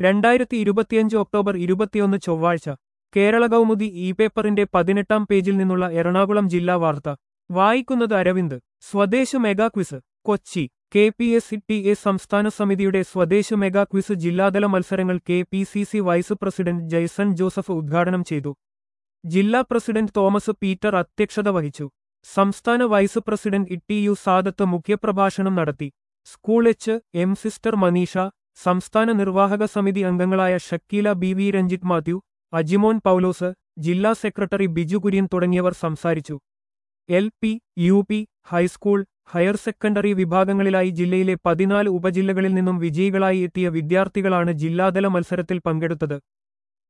രണ്ടായിരത്തി ഇരുപത്തിയഞ്ച് ഒക്ടോബർ ഇരുപത്തിയൊന്ന് ചൊവ്വാഴ്ച കേരള കൗമുദി ഇ പേപ്പറിന്റെ പതിനെട്ടാം പേജിൽ നിന്നുള്ള എറണാകുളം ജില്ലാ വാർത്ത വായിക്കുന്നത് Aravind Swadesh mega quiz Kochi K P S T A സംസ്ഥാന സമിതിയുടെ സ്വദേശ് മെഗാ ക്വിസ് ജില്ലാതല മത്സരങ്ങൾ K P C C vice president Jaison Joseph ഉദ്ഘാടനം ചെയ്തു ജില്ലാ പ്രസിഡന്റ് തോമസ് പീറ്റർ അധ്യക്ഷത വഹിച്ചു സംസ്ഥാന vice president E U Sadath മുഖ്യപ്രഭാഷണം നടത്തി school H M sister Manisha സംസ്ഥാന നിർവാഹക സമിതി അംഗങ്ങളായ Shakeela B V Ranjith Mathew Ajimon Paulose ജില്ലാ സെക്രട്ടറി ബിജു കുര്യൻ തുടങ്ങിയവർ സംസാരിച്ചു L P U P high school higher secondary വിഭാഗങ്ങളിലായി ജില്ലയിലെ പതിനാല് ഉപജില്ലകളിൽ നിന്നും വിജയികളായി എത്തിയ വിദ്യാർത്ഥികളാണ് ജില്ലാതല മത്സരത്തിൽ പങ്കെടുത്തത്